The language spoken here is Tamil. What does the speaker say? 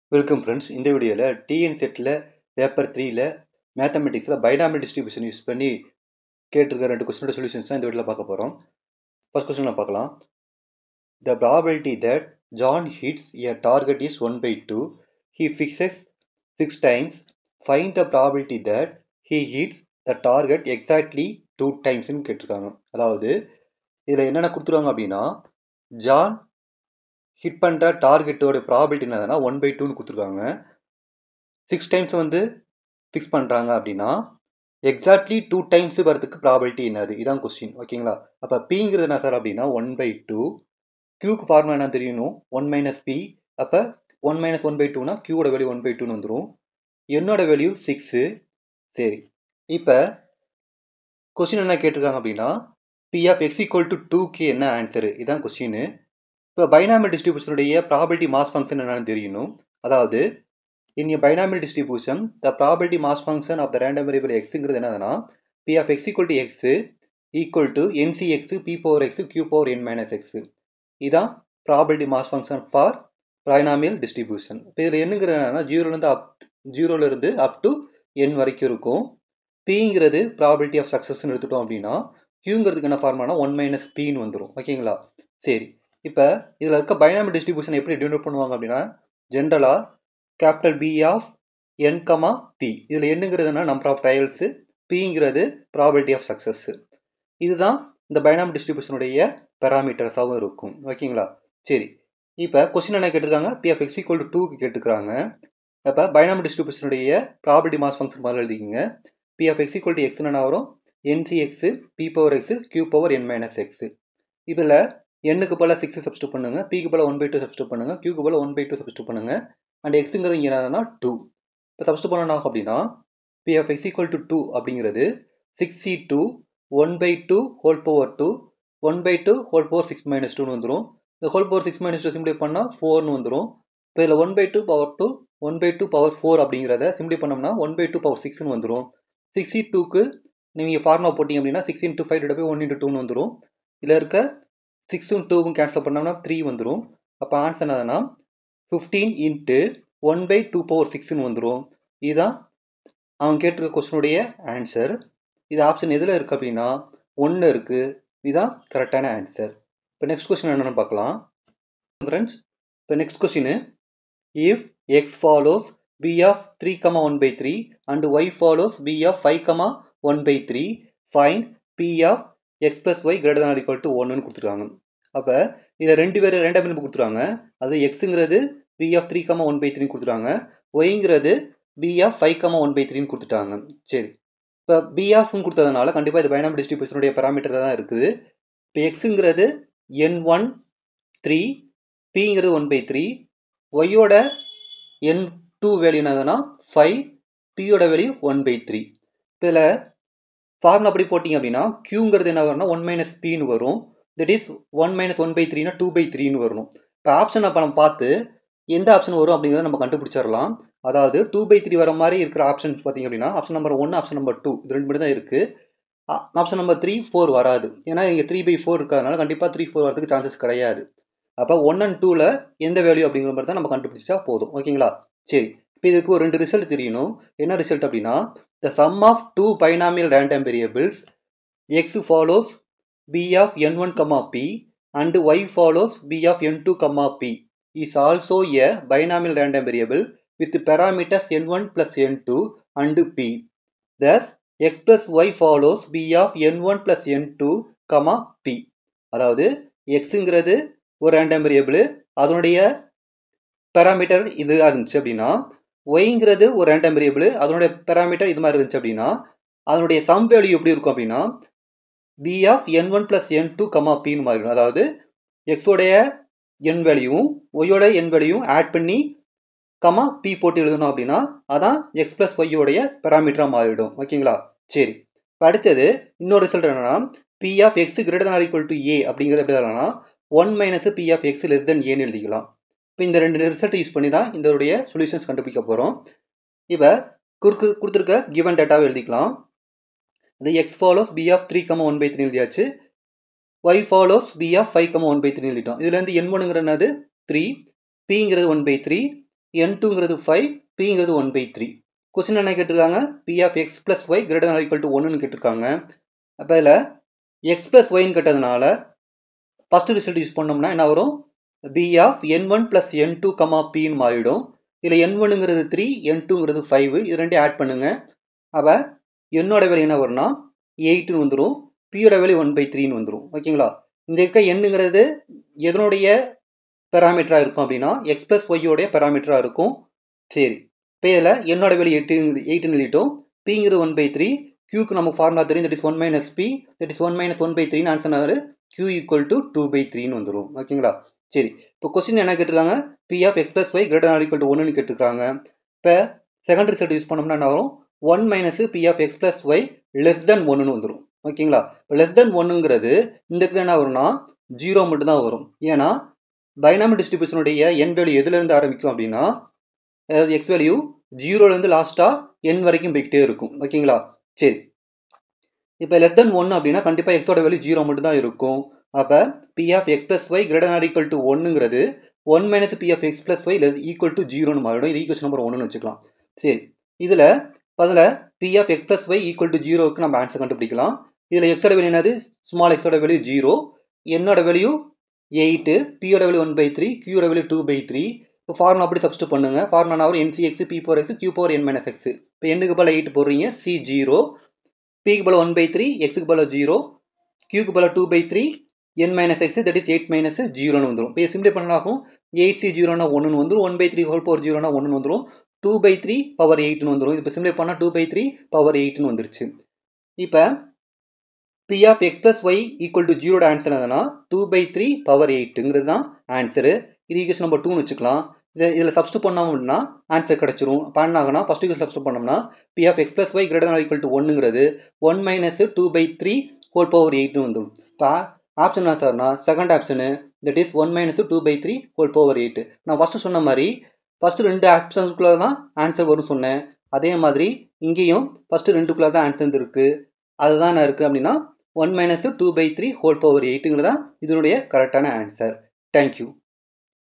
வெல்கம் ஃப்ரெண்ட்ஸ் இந்த வீடியோவில் டிஎன் செட்டில் பேப்பர் த்ரீல மேத்தமெட்டிக்ஸில் பைனாமல் டிஸ்ட்ரிபியூஷன் யூஸ் பண்ணி கேட்டிருக்க ரெண்டு கொஸ்டினோட சொல்யூஷன்ஸ் தான் இந்த வீடியோவில் பார்க்க போகிறோம் ஃபர்ஸ்ட் கொஸ்டின் பார்க்கலாம் the probability that John hits a target is one by two he fixes six times find the probability that he hits the target exactly two டைம்ஸ்னு கேட்டிருக்காங்க அதாவது இதில் என்னென்ன கொடுத்துருவாங்க அப்படின்னா ஜான் ஹிட் பண்ணுற டார்கெட்டோட ப்ராபிலிட்டி என்னதுன்னா ஒன் பை டூன்னு கொடுத்துருக்காங்க சிக்ஸ் டைம்ஸ் வந்து ஃபிக்ஸ் பண்ணுறாங்க அப்படின்னா எக்ஸாக்ட்லி டூ டைம்ஸ் வரதுக்கு ப்ராபிலிட்டி என்னது இதான் கொஸ்டின் ஓகேங்களா அப்போ பிங்கிறது என்ன சார் அப்படின்னா ஒன் பை டூ கியூக்கு ஃபார்முலா என்ன தெரியணும் ஒன் மைனஸ் பி அப்போ ஒன் மைனஸ் ஒன் பை டூனா கியூவோட வேல்யூ ஒன் பை டூன்னு வந்துடும் என்னோட வேல்யூ சிக்ஸு சரி இப்போ கொஸ்டின் என்ன கேட்டிருக்காங்க அப்படின்னா B of X equal to டூக்கு என்ன ஆன்சரு இதான் கொஸ்டின் இப்போ பைனாமல் டிஸ்ட்ரிபியூஷனுடைய ப்ராபிலிட்டி மாஸ் ஃபங்க்ஷன் என்னன்னு தெரியணும் அதாவது in a binomial distribution the probability mass function of the random variable எக்ஸுங்கிறது என்னதுன்னா P of X equal to X equal to NC X P power X Q power N minus X இதான் probability mass function for binomial distribution இப்போ இதில் என்னங்கிறது என்னன்னா ஜீரோலேருந்து அப் ஜீரோலேருந்து அப் டு என் வரைக்கும் இருக்கும் பிங்கிறது ப்ராபிலிட்டி ஆஃப் சக்ஸஸ்ன்னு எடுத்துட்டோம் அப்படின்னா கியூங்கிறதுக்கு என்ன ஃபார்மானா ஒன் மைனஸ் பின்னு வந்துடும் ஓகேங்களா சரி இப்போ இதில் இருக்க பைனாமியல் டிஸ்ட்ரிபியூஷன் எப்படி டினோட் பண்ணுவாங்க அப்படின்னா ஜென்ரலாக capital B of N comma P இதில் என்னங்கிறதுனா நம்பர் ஆஃப் ட்ரையல்ஸு பிங்கிறது ப்ராபிலிட்டி ஆஃப் சக்ஸஸ் இதுதான் இந்த பைனாமியல் டிஸ்ட்ரிபியூஷனுடைய பேராமீட்டர்ஸாகவும் இருக்கும் ஓகேங்களா சரி இப்போ கொஸ்டின் என்ன கேட்டிருக்காங்க P of X equal to டூக்கு கேட்டுக்கிறாங்க இப்போ பைனாமியல் டிஸ்ட்ரிபியூஷனுடைய ப்ராபிலிட்டி மாஸ் ஃபங்க்ஷன் மாதிரி எழுதிக்கிங்க P of X equal to X என்ன வரும் NC X P power X Q power N minus X இதில் எண்ணுக்கு போல சிக்ஸ் சப்ஸ்டியூட் பண்ணுங்க பிக்கு போல ஒன் பை டூ சப்ஸ்டியூட் பண்ணுங்க கியூக்கு போல ஒன் பை டூ சப்ஸ்டியூட் பண்ணுங்க அண்ட் எக்ஸுங்கிறது இங்கே என்னன்னா டூ இப்போ சப்ஸ்டியூட் பண்ணணும் அப்படின்னா B of X equal to two அப்படிங்கிறது six C two one by two whole power two one by two whole power six minus டூன்னு வந்துடும் இந்த whole power six minus two simplify பண்ணால் ஃபோர்னு வந்துடும் இப்போ இதில் one by two power two one by two power four அப்படிங்கிறத சிம்பிளை பண்ணோம்னா ஒன் பை டூ பவர் சிக்ஸ்னு வந்துடும் சிக்ஸ் இ டூக்கு நீங்கள் ஃபார்முலா போட்டிங்க அப்படின்னா six into five divide by one into டூன்னு வந்துடும் இதில் இருக்க சிக்ஸும் டூவும் கேன்சல் பண்ணோம்னா த்ரீ வந்துடும் அப்போ ஆன்சர் என்னதுன்னா fifteen into one by two power சிக்ஸ்னு வந்துடும் இதுதான் அவன் கேட்டிருக்க கொஸ்டினுடைய ஆன்சர் இது ஆப்ஷன் எதில் இருக்குது அப்படின்னா ஒன்று இருக்குது இதுதான் கரெக்டான ஆன்சர் இப்போ நெக்ஸ்ட் கொஸ்டின் என்னென்னு பார்க்கலாம் ஃப்ரெண்ட்ஸ் இப்போ next question if X follows B of three comma one by three and Y follows B of five comma one by three find P of X plus Y greater than equal to ஒன்றுன்னு கொடுத்துருக்காங்க அப்போ இதில் ரெண்டு பேர் ரெண்டாம் நம்பர் கொடுத்துருவாங்க அது எக்ஸுங்கிறது B of three comma one by த்ரீன்னு கொடுத்துருவாங்க ஒய்ங்கிறது B of five comma one by த்ரீன்னு கொடுத்துட்டாங்க சரி இப்போ பி ஆஃப்னு கொடுத்ததுனால கண்டிப்பாக இது பைனாம் டிஸ்ட்ரிபியூஷனுடைய பேராமீட்டர் தான் இருக்குது இப்போ எக்ஸுங்கிறது என் ஒன் த்ரீ பிங்கிறது ஒன் பை த்ரீ ஒய்யோட என் டூ வேல்யூ என்னதுன்னா ஃபைவ் பியோட வேல்யூ ஒன் பை த்ரீ இதில் ஃபார்முலா அப்படி போட்டிங்க அப்படின்னா கியூங்கிறது என்ன வரும்னா ஒன் மைனஸ் பின்னு வரும் that is one minus one by த்ரீனா டூ பை த்ரீன்னு வரணும் இப்போ ஆப்ஷன் அப்போ நம்ம பார்த்து எந்த ஆப்ஷன் வரும் அப்படிங்கிறத நம்ம கண்டுபிடிச்சிடலாம் அதாவது டூ பை த்ரீ வர மாதிரி இருக்கிற ஆப்ஷன்ஸ் பார்த்தீங்க அப்படின்னா option number one option number two இது ரெண்டு மட்டும் தான் இருக்குது ஆப்ஷன் நம்பர் த்ரீ ஃபோர் வராது ஏன்னா இங்கே த்ரீ பை ஃபோர் இருக்கிறதுனால கண்டிப்பாக த்ரீ ஃபோர் வரதுக்கு சான்சஸ் கிடையாது அப்போ ஒன் அண்ட் டூவில் எந்த வேல்யூ அப்படிங்கிற மாதிரி தான் நம்ம கண்டுபிடிச்சா போதும் ஓகேங்களா சரி இப்போ இதுக்கு ஒரு ரெண்டு ரிசல்ட் தெரியணும் என்ன ரிசல்ட் அப்படின்னா the sum of two binomial random variables x follows b of n1 comma p and y follows b of n2 comma p is also a binomial random variable with parameters n1 plus n2 and p. Thus, x plus y follows b of n1 plus n2 comma p. அதாவது எக்ஸுங்கிறது ஒரு ரேண்டம் வேரியபிள் அதனுடைய பேராமீட்டர் இதுவாக இருந்துச்சு அப்படின்னா ஒய்ங்கிறது ஒரு ரேண்டம் வேரியபிள் அதனுடைய பேராமீட்டர் இது மாதிரி இருந்துச்சு அப்படின்னா அதனுடைய சம் வேல்யூ எப்படி இருக்கும் அப்படின்னா B of N one plus N two comma பின்னு மாறிடும் அதாவது எக்ஸோடைய என் வேல்யூவும் ஒய்யோட என் வேல்யூவும் ஆட் பண்ணி கமா பி போட்டு எழுதணும் அப்படின்னா அதான் எக்ஸ் பிளஸ் ஒய்யோடைய பேராமீட்டராக மாறிடும் ஓகேங்களா சரி இப்போ அடுத்தது இன்னொரு ரிசல்ட் என்னன்னா P of X greater than equal to A அப்படிங்கிறது எப்படி எழுதலாம்னா one minus P of X less than ஏன்னு எழுதிக்கலாம் இப்போ இந்த ரெண்டு ரிசல்ட் யூஸ் பண்ணி தான் இதோடைய சொல்யூஷன்ஸ் கண்டுபிடிக்க போகிறோம் இப்போ குறுக்கு கொடுத்துருக்க கிவன் டேட்டாவை எழுதிக்கலாம் இது X follows B of three comma one by three எழுதியாச்சு Y follows B of five comma one by three எழுதிட்டோம் இதுலேருந்து என் ஒனுங்கிற என்னது த்ரீ பிங்கிறது ஒன் பை த்ரீ என் டூங்கிறது ஃபைவ் பிங்கிறது ஒன் பை த்ரீ கொஸ்டின் என்ன கேட்டிருக்காங்க P of X plus Y greater equal to ஒன்றுன்னு கேட்டிருக்காங்க அப்போ இதில் எக்ஸ் ப்ளஸ் ஒய்ன்னு கேட்டதுனால ஃபஸ்ட்டு ரிசல்ட் யூஸ் பண்ணோம்னா என்ன வரும் P of N one plus N two comma பின்னு மாறிடும் இதில் என் ஒன்னுங்கிறது த்ரீ என் டூங்கிறது ஃபைவ் இது ரெண்டையும் ஆட் பண்ணுங்க அப்போ என்னோட வேலை என்ன வரும்னா எயிட்டுன்னு வந்துடும் பியோட வேலை ஒன் பை த்ரீன்னு வந்துடும் ஓகேங்களா இந்த இருக்க எண்ணுங்கிறது எதனுடைய பெராமீட்டராக இருக்கும் அப்படின்னா எக்ஸ் ப்ளஸ் ஒய்யோடைய பெராமீட்டராக இருக்கும் சரி இப்போ இதில் என்னோட வேலை எட்டு எயிட்டுன்னு எழுதிட்டோம் பிங்கிறது ஒன் பை த்ரீ கியூக்கு நமக்கு ஃபார்முலா தெரியும் that is one minus P that is one minus one by த்ரீன்னு ஆன்சர் ஆகுது Q equal to two by த்ரீன்னு வந்துடும் ஓகேங்களா சரி இப்போ கொஸ்டின் என்ன கேட்டிருக்காங்க P of X plus Y greater equal to ஒன்றுன்னு கேட்டிருக்காங்க இப்போ செகண்ட் ரிசல்ட் யூஸ் பண்ணோம்னா என்ன வரும் one minus P of X plus Y less than ஒன்றுன்னு வந்துடும் ஓகேங்களா இப்போ லெஸ் தென் ஒன்றுங்கிறது இந்த இடத்துல என்ன வரும்னா ஜீரோ மட்டும் தான் வரும் ஏன்னா பைனாமி டிஸ்ட்ரிபியூஷனுடைய என் வேல்யூ எதுலேருந்து ஆரம்பிக்கும் அப்படின்னா அதாவது எக்ஸ் வேல்யூ ஜீரோலேருந்து லாஸ்ட்டாக என் வரைக்கும் போய்கிட்டே இருக்கும் ஓகேங்களா சரி இப்போ லெஸ் தென் ஒன் அப்படின்னா கண்டிப்பாக எக்ஸோட வேல்யூ ஜீரோ மட்டும் தான் இருக்கும் அப்போ P of X plus Y greater equal to ஒன்னுங்கிறது one minus P of X plus Y equal to ஜீரோன்னு மாறிடும் இது ஈக்குவேஷன் நம்பர் ஒன்றுன்னு வச்சுக்கலாம் சரி இதில் அதில் P of X plus Y equal to ஜீரோவுக்கு நம்ம ஆன்சர் கண்டுபிடிக்கலாம் இதில் எக்ஸோட வேல்யூ என்னது ஸ்மால் எக்ஸோட வேல்யூ ஜீரோ என்னோட வேல்யூ எயிட்டு பியோட வேல்யூ ஒன் பை த்ரீ கியூட வேல்யூ டூ பை த்ரீ இப்போ ஃபார்முலா அப்படி சப்ஸ்ட் பண்ணுங்க ஃபார்முலா வரும் NC X P power X Q power N minus X இப்போ எண்ணுக்கு பதில் எயிட் போடுறீங்க சி ஜீரோ பிக்கு பதில் ஒன் பை த்ரீ எக்ஸுக்கு பதில் ஜீரோ கியூக்கு பதில் two by three N minus X that is eight minus ஜீரோன்னு வந்துடும் இப்போ சிம்பிளை பண்ணாகும் எயிட் சி ஜீரோனா ஒன்று வந்துடும் one by three whole power ஜீரோனா ஒன்று வந்துடும் டூ பை த்ரீ பவர் எயிட்னு வந்துடும் இப்போ சிம்பிளை பண்ணால் டூ பை த்ரீ பவர் எயிட்னு வந்துருச்சு இப்போ P of X plus Y equal to ஜீரோட ஆன்சர் எதுனா டூ பை த்ரீ பவர் எயிட்டுங்கிறது தான் ஆன்சரு இது ஈக்குவேஷன் நம்பர் டூன்னு வச்சுக்கலாம் இதை இதில் சப்ஸ்ட் பண்ணோம் அப்படின்னா ஆன்சர் கிடச்சிரும் பண்ணாங்கன்னா ஃபஸ்ட் ஈக்குவல் சப்ஸ்ட் பண்ணோம்னா P of X plus Y greater equal to ஒன்னுங்கிறது one minus two by three whole power எயிட்னு வந்துடும் இப்போ ஆப்ஷன் என்ன சார்னா second option that is one minus two by three whole power eight நான் ஃபஸ்ட்டு சொன்ன மாதிரி ஃபஸ்ட்டு ரெண்டு ஆப்ஷனுக்குள்ளே தான் ஆன்சர் வரும் சொன்னேன் அதே மாதிரி இங்கேயும் ஃபஸ்ட்டு ரெண்டுக்குள்ளே தான் ஆன்சர் இருக்குது அதுதான் என்ன இருக்குது அப்படின்னா one minus two by three whole power எயிட்டுங்கிறதா இதனுடைய கரெக்டான ஆன்சர் தேங்க்யூ